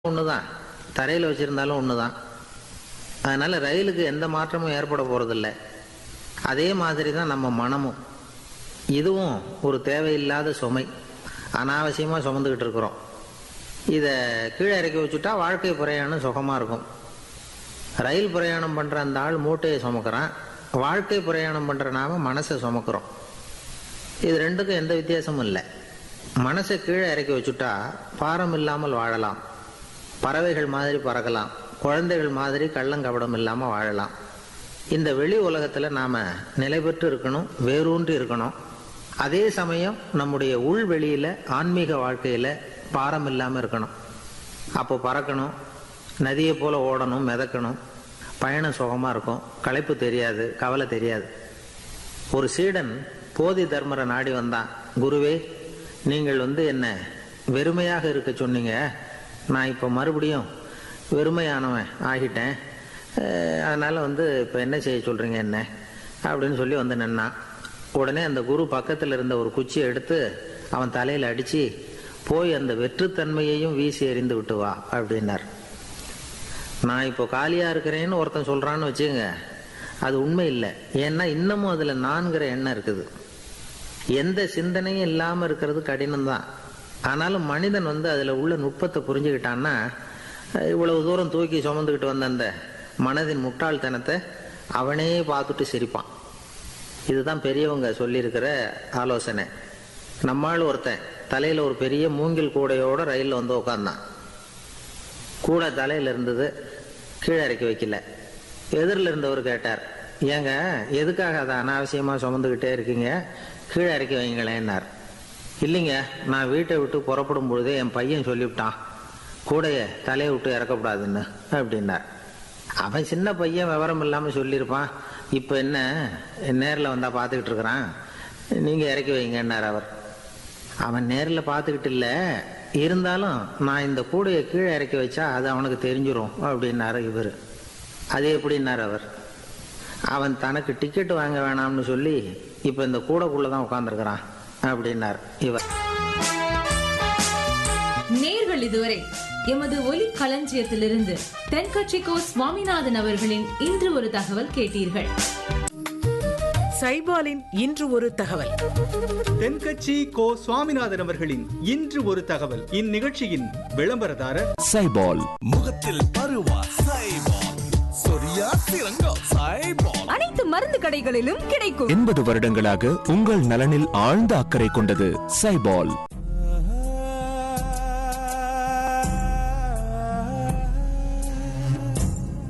ஒன்று தான் தரையில் வச்சுருந்தாலும் ஒன்று தான் அதனால் ரயிலுக்கு எந்த மாற்றமும் ஏற்பட போகிறதில்ல அதே மாதிரி தான் நம்ம மனமும் இதுவும் ஒரு தேவையில்லாத சுமை அனாவசியமாக சுமந்துக்கிட்டு இருக்கிறோம் இதை கீழே இறக்கி வச்சுட்டா வாழ்க்கை பிரயாணம் சுகமாக இருக்கும் ரயில் பிரயாணம் பண்ணுற அந்த ஆள் மூட்டையை சுமக்கிறான் வாழ்க்கை பிரயாணம் பண்ணுற நாம மனசை சுமக்கிறோம் இது ரெண்டுக்கும் எந்த வித்தியாசமும் இல்லை மனசை கீழே இறக்கி வச்சுட்டா பாரம் இல்லாமல் வாழலாம் பறவைகள் மாதிரி பறக்கலாம் குழந்தைகள் மாதிரி கள்ளங்கபடம் இல்லாமல் வாழலாம் இந்த வெளி உலகத்தில் நாம் நிலை பெற்று இருக்கணும் வேரூன்றி இருக்கணும் அதே சமயம் நம்முடைய உள் வெளியில் ஆன்மீக வாழ்க்கையில் பாரம் இல்லாமல் இருக்கணும் அப்போ பறக்கணும் நதியை போல் ஓடணும் மிதக்கணும் பயணம் சுகமாக இருக்கும் களைப்பு தெரியாது கவலை தெரியாது ஒரு சீடன் போதி தர்மரை நாடி வந்தான் குருவே நீங்கள் வந்து என்ன வெறுமையாக இருக்க சொன்னீங்க நான் இப்போ மறுபடியும் வெறுமையானவன் ஆகிட்டேன் அஹ் அதனால வந்து இப்போ என்ன செய்ய சொல்றீங்க என்ன அப்படின்னு சொல்லி வந்து நின்னான் உடனே அந்த குரு பக்கத்தில் இருந்த ஒரு குச்சியை எடுத்து அவன் தலையில் அடித்து போய் அந்த வெற்றுத்தன்மையையும் வீசி எறிந்து விட்டு வா அப்படின்னார் நான் இப்போ காலியாக இருக்கிறேன்னு ஒருத்தன் சொல்கிறான்னு வச்சுங்க அது உண்மை இல்லை ஏன்னா இன்னமும் அதில் நான்கிற எண்ணம் இருக்குது எந்த சிந்தனையும் இல்லாமல் இருக்கிறது கடினம்தான் ஆனாலும் மனிதன் வந்து அதில் உள்ள நுட்பத்தை புரிஞ்சுக்கிட்டான்னா அஹ் இவ்வளவு தூரம் தூக்கி சுமந்துக்கிட்டு வந்த அந்த மனதின் முட்டாள்தனத்தை அவனே பார்த்துட்டு சிரிப்பான் இதுதான் பெரியவங்க சொல்லியிருக்கிற ஆலோசனை நம்மால் ஒருத்தன் தலையில் ஒரு பெரிய மூங்கில் கூடையோட ரயிலில் வந்து உட்காந்தான் கூடை தலையில் இருந்தது கீழே இறக்கி வைக்கல எதிரில் இருந்தவர் கேட்டார் ஏங்க எதுக்காக அதை அனாவசியமாக சுமந்துக்கிட்டே இருக்கீங்க கீழே இறக்கி வைங்களேன்னார் இல்லைங்க நான் வீட்டை விட்டு புறப்படும் பொழுதே என் பையன் சொல்லிவிட்டான் கூடைய தலையை விட்டு இறக்கக்கூடாதுன்னு அப்படின்னார் அவன் சின்ன பையன் விவரம் இல்லாமல் சொல்லியிருப்பான் இப்போ என்ன நேரில் வந்தால் பார்த்துக்கிட்டு இருக்கிறான் நீங்கள் இறக்கி வைங்கன்னார் அவர் அவன் நேரில் பார்த்துக்கிட்டு இல்லை இருந்தாலும் நான் இந்த கூடையை கீழே இறக்கி வச்சா அது அவனுக்கு தெரிஞ்சிரும் அப்படின்னாரு இவர் அது எப்படின்னார் அவர் அவன் தனக்கு டிக்கெட் வாங்க வேணாம்னு சொல்லி இப்போ இந்த கூடைக்குள்ளே தான் உட்காந்துருக்கிறான் அப்படின்னார் இவர் நேர்கள் இதுவரை எமது ஒலி களஞ்சியத்திலிருந்து தென்கட்சிக்கோ சுவாமிநாதன் அவர்களின் இன்று ஒரு தகவல் கேட்டீர்கள் சைபாலின் இன்று ஒரு தகவல் தென்கட்சி கோ சுவாமிநாதன் அவர்களின் இன்று ஒரு தகவல் இந்நிகழ்ச்சியின் விளம்பரதாரர் சைபால் முகத்தில் பருவா சைபால் சொரியா சிறங்கோ சைபால் அனைத்து மருந்து கடைகளிலும் கிடைக்கும் எண்பது வருடங்களாக உங்கள் நலனில் ஆழ்ந்த அக்கறை கொண்டது சைபால்